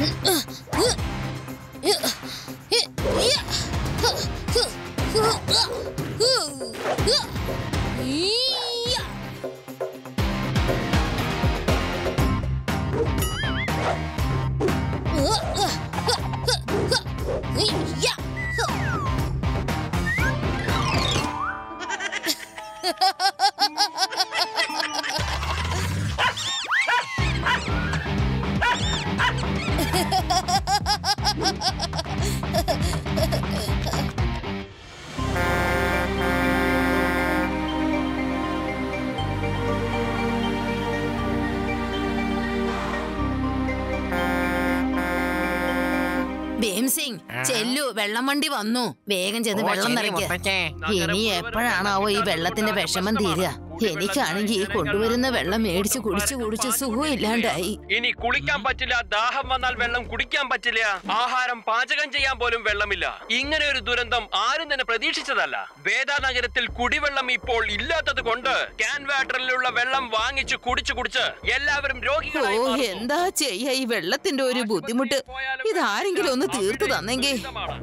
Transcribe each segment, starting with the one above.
ഭീം സിംഗ് ചെല്ലു വെള്ളം വണ്ടി വന്നു വേഗം ചെന്ന് ഓ, വെള്ളം ശരി, നിറയ്ക്ക മുത്തച്ഛേ. ഇനി എപ്പോഴാണാവോ ഈ വെള്ളത്തിന്റെ വിഷമം തീരുക എനിക്കാണെങ്കിൽ ഈ കൊണ്ടുവരുന്ന വെള്ളം മേടിച്ച് കുടിച്ചു കുടിച്ച് സുഖമില്ലാണ്ടായി ഇനി കുളിക്കാൻ പറ്റില്ല ദാഹം വന്നാൽ വെള്ളം കുടിക്കാൻ പറ്റില്ല ആഹാരം പാചകം ചെയ്യാൻ പോലും വെള്ളമില്ല ഇങ്ങനെ ഒരു ദുരന്തം ആരും തന്നെ പ്രതീക്ഷിച്ചതല്ല വേദാ നഗരത്തിൽ കുടിവെള്ളം ഇപ്പോൾ ഇല്ലാത്തത് കൊണ്ട് ക്യാൻ വാട്ടറിലുള്ള വെള്ളം വാങ്ങിച്ച് കുടിച്ചു കുടിച്ച് എല്ലാവരും ഓ രോഗികളായി മാറുന്നു. എന്താ ചെയ്യ ഈ വെള്ളത്തിന്റെ ഒരു ബുദ്ധിമുട്ട് ഇതാരെങ്കിലും ഒന്ന് തീർത്തു തന്നെങ്കിൽ ഇതാണ്.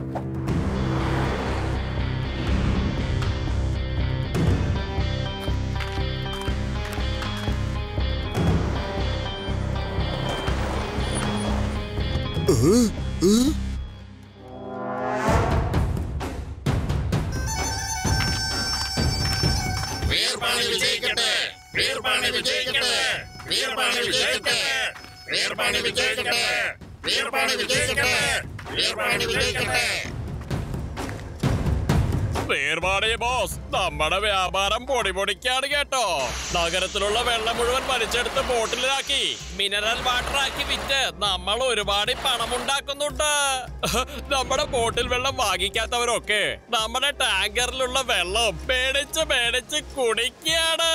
വീർപാണി വിജയിക്കട്ടെ വീർപാണി വിജയിക്കട്ടെ വീർപാണി വിജയിക്കട്ടെ വീർപാണി വിജയിക്കട്ടെ വീർപാണി വിജയിക്കട്ടെ വീർപാണി വിജയിക്കട്ടെ വേർപാടേ ബോസ് നമ്മുടെ വ്യാപാരം പൊടി പൊടിക്കാണ് കേട്ടോ നഗരത്തിലുള്ള വെള്ളം മുഴുവൻ വലിച്ചെടുത്ത് ബോട്ടിലാക്കി മിനറൽ വാട്ടർ ആക്കി വിറ്റ് നമ്മൾ ഒരുപാട് പണം ഉണ്ടാക്കുന്നുണ്ട് നമ്മുടെ ബോട്ടിൽ വെള്ളം വാങ്ങിക്കാത്തവരൊക്കെ നമ്മുടെ ടാങ്കറിലുള്ള വെള്ളം പേടിച്ച് പേടിച്ച് കുടിക്കാണ്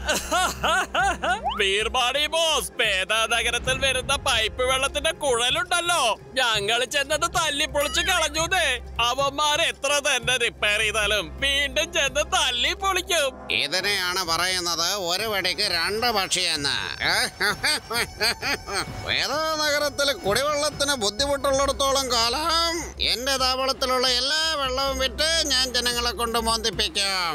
വീർപാടി ബോസ് പേദ നഗരത്തിൽ വരുന്ന പൈപ്പ് വെള്ളത്തിന്റെ കുഴലുണ്ടല്ലോ ഞങ്ങൾ ചെന്നത് തല്ലിപ്പൊളിച്ച് കളഞ്ഞൂന്നേ അവന്മാർ എത്ര തന്നെ റിപ്പയർ ചെയ്താലും വീണ്ടും ചെന്ന് തല്ലി പൊളിക്കും ഇതിനെയാണ് പറയുന്നത് ഒരു വെടിക്ക് രണ്ട് പക്ഷിയെന്ന് വേദ നഗരത്തിൽ കുടിവെള്ളത്തിന് ബുദ്ധിമുട്ടുള്ളിടത്തോളം കാലം എന്റെ താവളത്തിലുള്ള എല്ലാ വെള്ളവും വിറ്റ് ഞാൻ ജനങ്ങളെ കൊണ്ട് മോന്തിപ്പിക്കും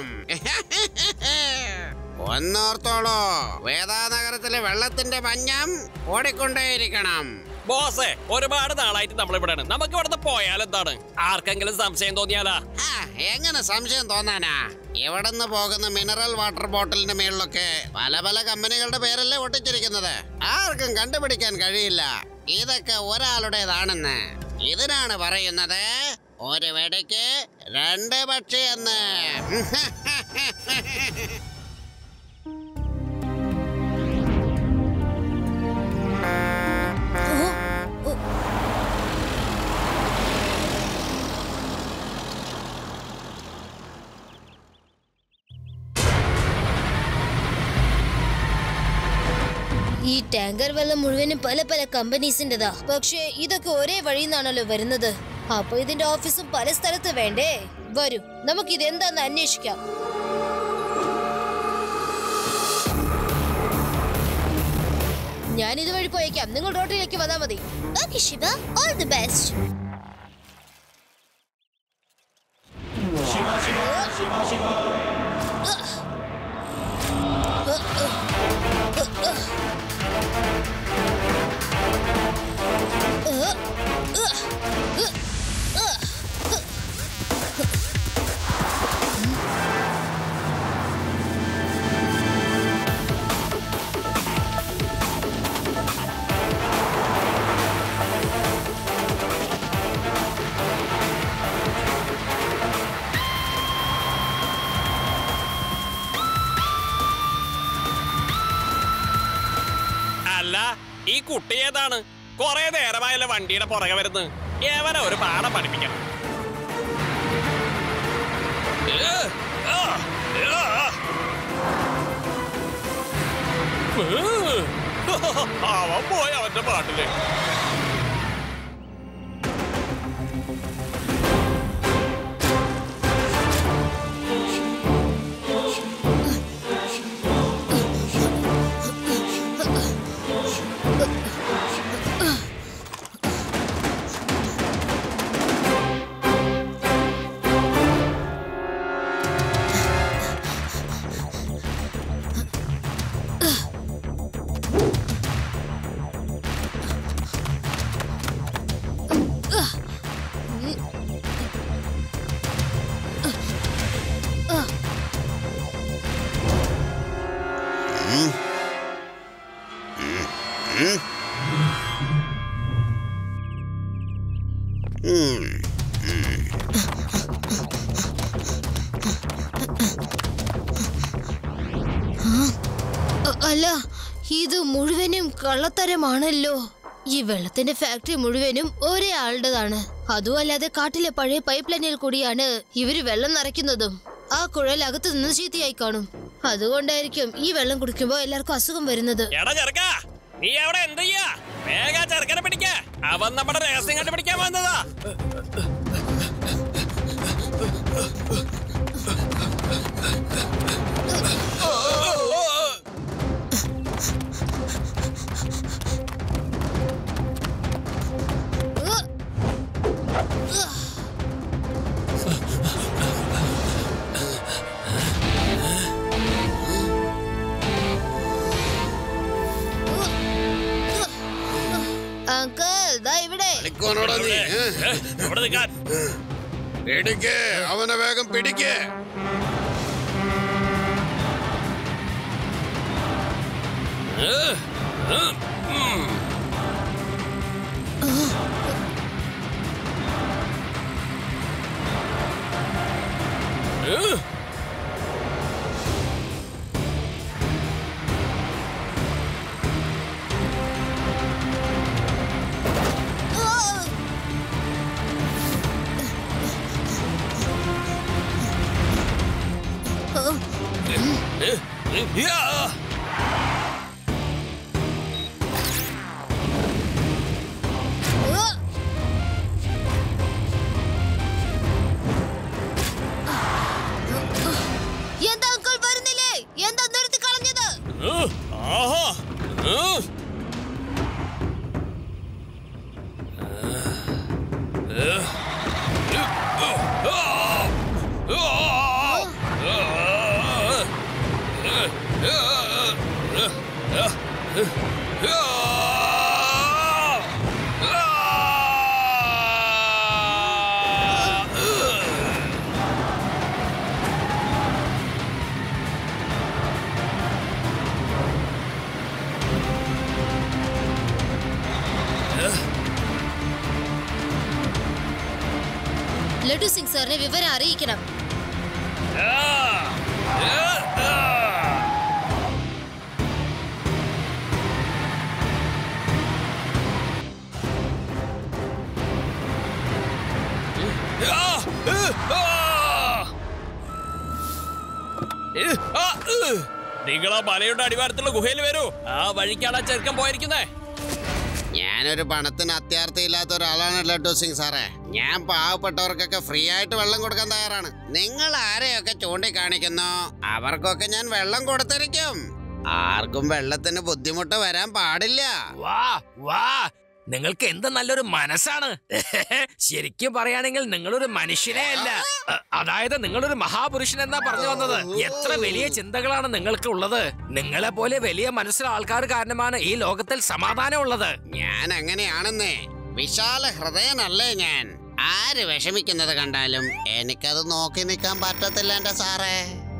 ഒന്നോർത്തോളൂ വേദാനഗരത്തിലെ വെള്ളത്തിന്റെ പഞ്ഞം ഓടിക്കൊണ്ടേയിരിക്കണം ബോസേ ഒരുപാട് നാളായിട്ട് നമ്മൾ ഇവിടെയാണ് നമുക്ക് ഇവിടുന്ന് പോയാലെന്താണ് ആർക്കെങ്കിലും സംശയം തോന്നിയാലാ ആ, എങ്ങനെ സംശയം തോന്നാനാ എവിടെന്ന് പോകുന്ന മിനറൽ വാട്ടർ ബോട്ടിലിന്റെ മേളിലൊക്കെ പല പല കമ്പനികളുടെ പേരല്ലേ ഒട്ടിച്ചിരിക്കുന്നത് ആർക്കും കണ്ടുപിടിക്കാൻ കഴിയില്ല ഇതൊക്കെ ഒരാളുടേതാണെന്ന് ഇതിനാണ് പറയുന്നത് ഒരു വെടിക്ക് രണ്ട് പക്ഷി എന്ന് ഈ ടാങ്കർ വെള്ളം മുഴുവനും പല പല കമ്പനീസിന്റെതാ പക്ഷേ ഇതൊക്കെ ഒരേ വഴിയിൽ നിന്നാണല്ലോ വരുന്നത് അപ്പൊ ഇതിന്റെ ഓഫീസും പല സ്ഥലത്ത് വേണ്ടേ വരൂ നമുക്ക് ഇതെന്താന്ന് അന്വേഷിക്കാം ഞാൻ ഇതുവഴി പോയേക്കാം നിങ്ങൾ റോഡിലേക്ക് വന്നാൽ മതി okay Shiva all the best അല്ല ഈ കുട്ടി ഏതാണ് കൊറേ നേരമായല്ലോ വണ്ടിയുടെ പുറകെ വരുന്നത് ഏവനെ ഒരു പാഠം പഠിപ്പിക്കണം ഏ, ആ, ആ. ഏ, അവൻ പോയി അവന്റെ പാട്ടില് ഉം. അ- അല്ല ഇത് മുഴുവനും കള്ളത്തരമാണല്ലോ ഈ വെള്ളത്തിന്റെ ഫാക്ടറി മുഴുവനും ഒരേ ആളുടേതാണ് അതും അല്ലാതെ കാട്ടിലെ പഴയ പൈപ്പ് ലൈനിൽ കൂടിയാണ് ഇവര് വെള്ളം നിറയ്ക്കുന്നതും ആ കുഴൽ അകത്ത് നിന്ന് ചീത്തയായി കാണും അതുകൊണ്ടായിരിക്കും ഈ വെള്ളം കുടിക്കുമ്പോൾ എല്ലാവർക്കും അസുഖം വരുന്നത് എടാ ചെറുക്ക നീ അവിടെ എന്ത് ചെയ്യാ വേഗ ചെറുക്കനെ പിടിക്ക അവൻ നമ്മുടെ രഹസ്യം കണ്ടുപിടിക്കാൻ വന്നതാ ഉവ്വ്. അങ്കിൾ ദാ ഇവിടെ കളിക്കോനോടാ നീ ഏ? ഏ, അവിടെ നിൽക്കാൻ പിടിക്ക് അവനെ വേഗം പിടിക്ക് യാ. ഉവ്വ്. എന്താ അങ്കിൾ വരുന്നില്ലേ എന്താ നിർത്തി കളഞ്ഞത് ഏ, ആഹാ ഏ. ലഡു സിംഗ് സാറിനെ വിവരം അറിയിക്കണം നിങ്ങൾ ആ മലയുടെ അടിവാരത്തുള്ള ഗുഹയിൽ വരൂ ആ വഴിക്കാണ് ആ ചെറുക്കൻ പോയിരിക്കുന്നേ ഞാനൊരു പണത്തിന് അത്യാർത്ഥിയില്ലാത്ത ഒരാളാണ് ലഡു സിംഗ് സാറേ ഞാൻ പാവപ്പെട്ടവർക്കൊക്കെ ഫ്രീ ആയിട്ട് വെള്ളം കൊടുക്കാൻ തയ്യാറാണ് നിങ്ങൾ ആരെയൊക്കെ ചൂണ്ടിക്കാണിക്കുന്നു അവർക്കൊക്കെ ഞാൻ വെള്ളം കൊടുത്തിരിക്കും ആർക്കും വെള്ളത്തിന് ബുദ്ധിമുട്ട് വരാൻ പാടില്ല വാ വാ നിങ്ങൾക്ക് എന്ത് നല്ലൊരു മനസ്സാണ് ശരിക്കും പറയുകയാണെങ്കിൽ നിങ്ങളൊരു മനുഷ്യനെ അല്ല അ- അതായത് നിങ്ങളൊരു മഹാപുരുഷൻ എന്നാ പറഞ്ഞു വന്നത് എത്ര വലിയ ചിന്തകളാണ് നിങ്ങൾക്ക് ഉള്ളത് നിങ്ങളെ പോലെ വലിയ മനസ്സിലെ ആൾക്കാർ കാരണമാണ് ഈ ലോകത്തിൽ സമാധാനം ഉള്ളത് ഞാൻ അങ്ങനെയാണെന്നേ വിശാല ഹൃദയനല്ലേ ഞാൻ ആര് വിഷമിക്കുന്നത് കണ്ടാലും എനിക്കത് നോക്കി നിൽക്കാൻ പറ്റത്തില്ല എന്റെ സാറേ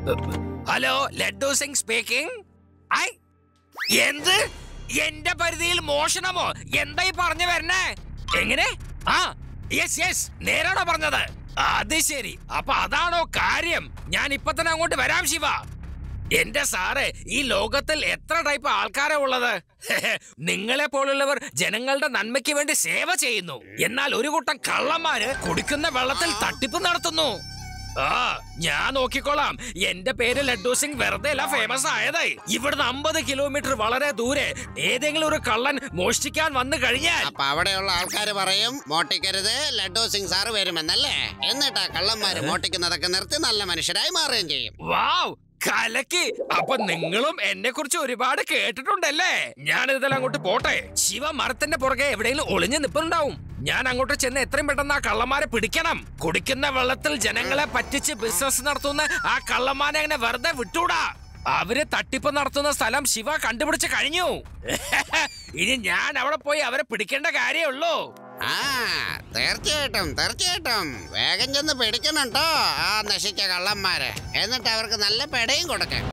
hello Laddu Singh speaking I എന്ത് എന്റെ പരിധിയിൽ മോഷണമോ എന്തായി പറഞ്ഞു വരണേ എങ്ങനെ ആ യെസ് യെസ് നേരാണോ പറഞ്ഞത് അത് ശരി അപ്പൊ അതാണോ കാര്യം ഞാൻ ഇപ്പൊ തന്നെ അങ്ങോട്ട് വരാം ശിവ എന്റെ സാറേ ഈ ലോകത്തിൽ എത്ര ടൈപ്പ് ആൾക്കാരാ ഉള്ളത് നിങ്ങളെ പോലുള്ളവർ ജനങ്ങളുടെ നന്മയ്ക്ക് വേണ്ടി സേവ ചെയ്യുന്നു എന്നാൽ ഒരു കൂട്ടം കള്ളന്മാര് കുടിക്കുന്ന വെള്ളത്തിൽ തട്ടിപ്പ് നടത്തുന്നു ആ ഞാൻ നോക്കിക്കോളാം എന്റെ പേര് ലഡ്ഡു സിംഗ് വെറുതെ അല്ല ഫേമസ് ആയതായി ഇവിടുന്ന് അമ്പത് കിലോമീറ്റർ വളരെ ദൂരെ ഏതെങ്കിലും ഒരു കള്ളൻ മോഷ്ടിക്കാൻ വന്നു കഴിഞ്ഞാൽ അപ്പൊ അവിടെയുള്ള ആൾക്കാർ പറയും മോട്ടിക്കരുത് ലഡു സിംഗ് സാറ് വരുമെന്നല്ലേ എന്നിട്ടാ കള്ളന്മാര് മോട്ടിക്കുന്നതൊക്കെ നിർത്തി നല്ല മനുഷ്യരായി മാറുകയും ചെയ്യും വാവ് കലക്ക് അപ്പൊ നിങ്ങളും എന്നെ കുറിച്ച് ഒരുപാട് കേട്ടിട്ടുണ്ടല്ലേ ഞാൻ ഇതെല്ലാം അങ്ങോട്ട് പോട്ടെ ശിവ മരത്തിന്റെ പുറകെ എവിടെയെങ്കിലും ഒളിഞ്ഞു നിൽപ്പുണ്ടാവും ഞാൻ അങ്ങോട്ട് ചെന്ന് എത്രയും പെട്ടെന്ന് ആ കള്ളന്മാരെ പിടിക്കണം കുടിക്കുന്ന വെള്ളത്തിൽ ജനങ്ങളെ പറ്റിച്ച് ബിസിനസ് നടത്തുന്ന ആ കള്ളന്മാരെ അങ്ങനെ വെറുതെ വിട്ടൂടാ അവര് തട്ടിപ്പ് നടത്തുന്ന സ്ഥലം ശിവ കണ്ടുപിടിച്ച് കഴിഞ്ഞു ഇനി ഞാൻ അവിടെ പോയി അവരെ പിടിക്കേണ്ട കാര്യമുള്ളൂ ആ തീർച്ചയായിട്ടും തീർച്ചയായിട്ടും വേഗം ചെന്ന് പിടിക്കണം കേട്ടോ ആ നശിച്ച കള്ളന്മാരെ എന്നിട്ട് അവർക്ക് നല്ല പെടയും കൊടുക്കാം